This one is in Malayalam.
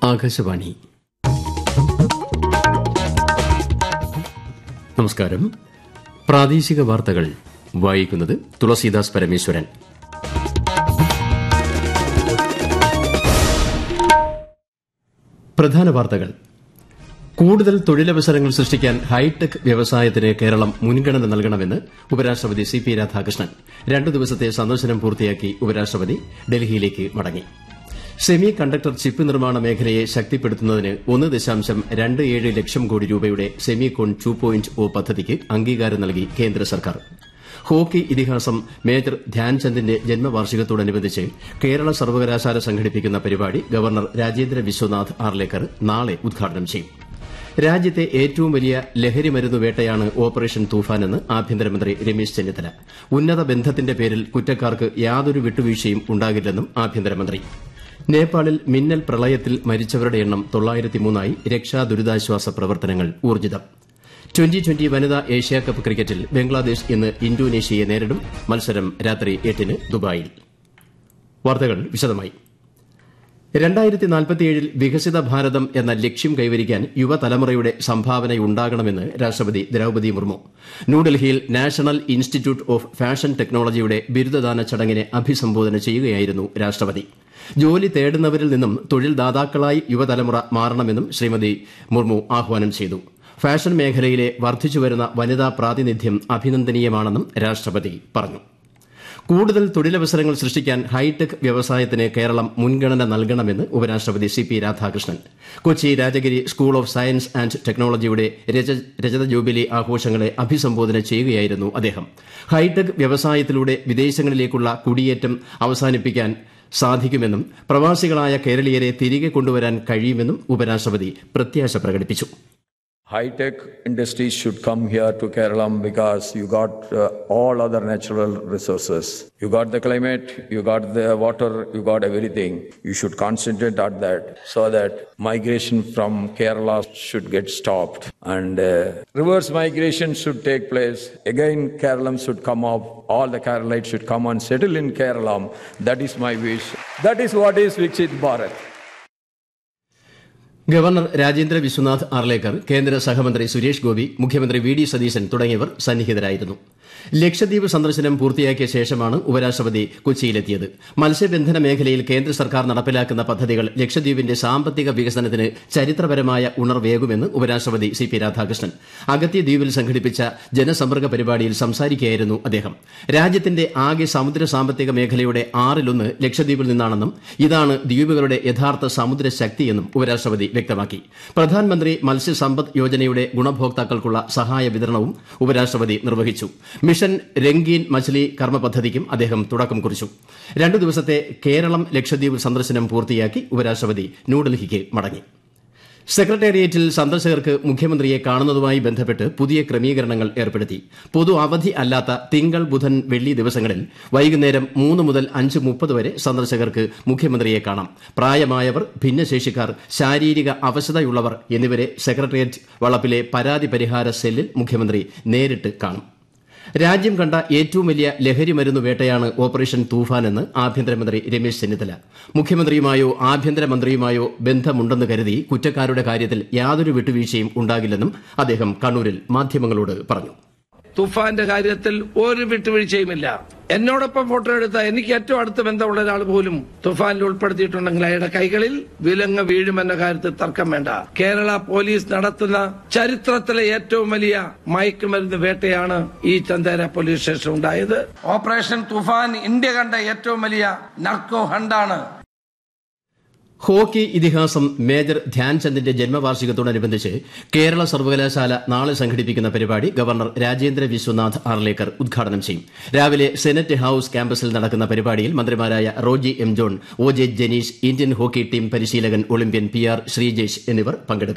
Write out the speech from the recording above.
ആകാശവാണി നമസ്കാരം പ്രാദേശിക വാർത്തകൾ വായിക്കുന്നത് തുളസീദാസ് പരമേശ്വരൻ പ്രധാന വാർത്തകൾ കൂടുതൽ തൊഴിലവസരങ്ങൾ സൃഷ്ടിക്കാൻ ഹൈടെക് വ്യവസായത്തിന് കേരളം മുൻഗണന നൽകണമെന്ന് ഉപരാഷ്ട്രപതി സി പി രാധാകൃഷ്ണൻ രണ്ടു ദിവസത്തെ സന്ദർശനം പൂർത്തിയാക്കി ഉപരാഷ്ട്രപതി ഡൽഹിയിലേക്ക് മടങ്ങി സെമി കണ്ടക്ടർ ചിപ്പ് നിർമ്മാണ മേഖലയെ ശക്തിപ്പെടുത്തുന്നതിന് ഒന്ന് ദശാംശം രണ്ട് ഏഴ് ലക്ഷം കോടി രൂപയുടെ സെമികോൺ ടു പോയിന്റ് ഒ പദ്ധതിക്ക് അംഗീകാരം നൽകി കേന്ദ്ര സർക്കാർ ഹോക്കി ഇതിഹാസം മേജർ ധ്യാൻചന്ദിന്റെ ജന്മവാർഷികത്തോടനുബന്ധിച്ച് കേരള സർവകലാശാല സംഘടിപ്പിക്കുന്ന പരിപാടി ഗവർണർ രാജേന്ദ്ര വിശ്വനാഥ് ആർലേക്കർ നാളെ ഉദ്ഘാടനം ചെയ്യും രാജ്യത്തെ ഏറ്റവും വലിയ ലഹരി മരുന്ന് വേട്ടയാണ് ഓപ്പറേഷൻ തൂഫാനെന്ന് ആഭ്യന്തരമന്ത്രി രമേശ് ചെന്നിത്തല ഉന്നത ബന്ധത്തിന്റെ പേരിൽ കുറ്റക്കാർക്ക് യാതൊരു വിട്ടുവീഴ്ചയും ഉണ്ടാകില്ലെന്നും ആഭ്യന്തരമന്ത്രി നേപ്പാളിൽ മിന്നൽ പ്രളയത്തിൽ മരിച്ചവരുടെ എണ്ണം തൊള്ളായിരത്തിമൂന്നായി രക്ഷാ ദുരിതാശ്വാസ പ്രവർത്തനങ്ങൾ ഊർജ്ജിതം ട്വന്റി ട്വന്റി വനിതാ ഏഷ്യാകപ്പ് ക്രിക്കറ്റിൽ ബംഗ്ലാദേശ് ഇന്ന് ഇന്തോനേഷ്യയെ നേരിടും മത്സരം രാത്രി എട്ടിന് ദുബായിൽ വാർത്തകൾ വിശദമായി രണ്ടായിരത്തി നാൽപ്പത്തിയേഴിൽ വികസിത ഭാരതം എന്ന ലക്ഷ്യം കൈവരിക്കാൻ യുവതലമുറയുടെ സംഭാവനയുണ്ടാകണമെന്ന് രാഷ്ട്രപതി ദ്രൌപതി മുർമു ന്യൂഡൽഹിയിൽ നാഷണൽ ഇൻസ്റ്റിറ്റ്യൂട്ട് ഓഫ് ഫാഷൻ ടെക്നോളജിയുടെ ബിരുദദാന ചടങ്ങിനെ അഭിസംബോധന ചെയ്യുകയായിരുന്നു രാഷ്ട്രപതി ജോലി തേടുന്നവരിൽ നിന്നും തൊഴിൽ ദാതാക്കളായി യുവതലമുറ മാറണമെന്നും ശ്രീമതി മുർമു ആഹ്വാനം ചെയ്തു ഫാഷൻ മേഖലയിലെ വർദ്ധിച്ചുവരുന്ന വനിതാ പ്രാതിനിധ്യം അഭിനന്ദനീയമാണെന്നും രാഷ്ട്രപതി പറഞ്ഞു കൂടുതൽ തൊഴിലവസരങ്ങൾ സൃഷ്ടിക്കാൻ ഹൈടെക് വ്യവസായത്തിന് കേരളം മുൻഗണന നൽകണമെന്ന് ഉപരാഷ്ട്രപതി C P Radhakrishnan Kochi Rajagiri school of science and ടെക്നോളജിയുടെ രജത ജൂബിലി ആഘോഷങ്ങളെ അഭിസംബോധന ചെയ്യുകയായിരുന്നു അദ്ദേഹം ഹൈടെക് വ്യവസായത്തിലൂടെ വിദേശങ്ങളിലേക്കുള്ള കുടിയേറ്റം അവസാനിപ്പിക്കാൻ സാധിക്കുമെന്നും പ്രവാസികളായ കേരളീയരെ തിരികെ കൊണ്ടുവരാൻ കഴിയുമെന്നും ഉപരാഷ്ട്രപതി പ്രത്യാശ പ്രകടിപ്പിച്ചു high-tech industries should come here to Kerala because you got uh, all other natural resources. You got the climate, you got the water, you got everything. You should concentrate on that so that migration from Kerala should get stopped and uh, reverse migration should take place. Again, Kerala should come up. All the Keralites should come and settle in Kerala. That is my wish. That is what is Viksit Bharat. Governor Rajendra Vishwanath Arlekar കേന്ദ്ര സഹമന്ത്രി സുരേഷ് ഗോപി മുഖ്യമന്ത്രി വി ഡി സതീശൻ തുടങ്ങിയവർ സന്നിഹിതരായിരുന്നു ലക്ഷദ്വീപ് സന്ദർശനം പൂർത്തിയാക്കിയ ശേഷമാണ് ഉപരാഷ്ട്രപതി കൊച്ചിയിലെത്തിയത് മത്സ്യബന്ധന മേഖലയിൽ കേന്ദ്ര സർക്കാർ നടപ്പിലാക്കുന്ന പദ്ധതികൾ ലക്ഷദ്വീപിന്റെ സാമ്പത്തിക വികസനത്തിന് ചരിത്രപരമായ ഉണർവേകുമെന്ന് ഉപരാഷ്ട്രപതി സി പി രാധാകൃഷ്ണൻ അഗത്തി ദ്വീപിൽ സംഘടിപ്പിച്ച ജനസമ്പർക്ക പരിപാടിയിൽ സംസാരിക്കുകയായിരുന്നു അദ്ദേഹം രാജ്യത്തിന്റെ ആകെ സമുദ്ര സാമ്പത്തിക മേഖലയുടെ ആറിലൊന്ന് ലക്ഷദ്വീപിൽ നിന്നാണെന്നും ഇതാണ് ദ്വീപുകളുടെ യഥാർത്ഥ സമുദ്ര ശക്തിയെന്നും ഉപരാഷ്ട്രപതി വ്യക്തമാക്കി പ്രധാനമന്ത്രി മത്സ്യസമ്പദ് യോജനയുടെ ഗുണഭോക്താക്കൾക്കുള്ള സഹായ വിതരണവും ഉപരാഷ്ട്രപതി നിർവഹിച്ചു മിഷൻ രംഗീൻ മച്ലി കർമ്മ പദ്ധതിക്കും അദ്ദേഹം തുടക്കം കുറിച്ചു രണ്ടു ദിവസത്തെ കേരളം ലക്ഷദ്വീപ് സന്ദർശനം പൂർത്തിയാക്കി ഉപരാഷ്ട്രപതി ന്യൂഡൽഹിക്ക് മടങ്ങി സെക്രട്ടേറിയറ്റിൽ സന്ദർശകർക്ക് മുഖ്യമന്ത്രിയെ കാണുന്നതുമായി ബന്ധപ്പെട്ട് പുതിയ ക്രമീകരണങ്ങൾ ഏർപ്പെടുത്തി പൊതു അവധി അല്ലാത്ത തിങ്കൾ ബുധൻ വെള്ളി ദിവസങ്ങളിൽ വൈകുന്നേരം മൂന്ന് മുതൽ അഞ്ച് മുപ്പത് വരെ സന്ദർശകർക്ക് മുഖ്യമന്ത്രിയെ കാണാം പ്രായമായവർ ഭിന്നശേഷിക്കാർ ശാരീരിക അവശതയുള്ളവർ എന്നിവരെ സെക്രട്ടേറിയറ്റ് വളപ്പിലെ പരാതി പരിഹാര സെല്ലിൽ മുഖ്യമന്ത്രി നേരിട്ട് കാണും രാജ്യം കണ്ട ഏറ്റവും വലിയ ലഹരി മരുന്ന് വേട്ടയാണ് ഓപ്പറേഷൻ തൂഫാൻ എന്ന് ആഭ്യന്തരമന്ത്രി രമേശ് ചെന്നിത്തല മുഖ്യമന്ത്രിയുമായോ ആഭ്യന്തരമന്ത്രിയുമായോ ബന്ധമുണ്ടെന്ന് കരുതി കുറ്റക്കാരുടെ കാര്യത്തിൽ യാതൊരു വിട്ടുവീഴ്ചയും ഉണ്ടാകില്ലെന്നും അദ്ദേഹം കണ്ണൂരിൽ മാധ്യമങ്ങളോട് പറഞ്ഞു തുഫാന്റെ കാര്യത്തിൽ ഒരു വിട്ടുവീഴ്ചയുമില്ല എന്നോടൊപ്പം ഫോട്ടോ എടുത്ത എനിക്ക് ഏറ്റവും അടുത്ത ബന്ധമുള്ള ഒരാൾ പോലും തുഫാനിൽ ഉൾപ്പെടുത്തിയിട്ടുണ്ടെങ്കിൽ അയാളുടെ കൈകളിൽ വിലങ്ങ് വീഴുമെന്ന കാര്യത്തിൽ തർക്കം വേണ്ട കേരള പോലീസ് നടത്തുന്ന ചരിത്രത്തിലെ ഏറ്റവും വലിയ മയക്കുമരുന്ന് വേട്ടയാണ് ഈ ചന്ദേര പോലീസ് സ്റ്റേഷൻ ഉണ്ടായത് ഓപ്പറേഷൻ തുഫാൻ ഇന്ത്യ കണ്ട ഏറ്റവും വലിയ നർക്കോ ഹണ്ടാണ് ഹോക്കി ഇതിഹാസം മേജർ ധ്യാൻചന്ദിന്റെ ജന്മവാർഷികത്തോടനുബന്ധിച്ച് കേരള സർവകലാശാല നാളെ സംഘടിപ്പിക്കുന്ന പരിപാടി ഗവർണർ രാജേന്ദ്ര വിശ്വനാഥ് ആർലേക്കർ ഉദ്ഘാടനം ചെയ്യും രാവിലെ സെനറ്റ് ഹൌസ് ക്യാമ്പസിൽ നടക്കുന്ന പരിപാടിയിൽ മന്ത്രിമാരായ Roji M John O J Janeesh Indian hockey team പരിശീലകൻ ഒളിമ്പ്യൻ പി ആർ ശ്രീജേഷ് എന്നിവർ പങ്കെടുക്കും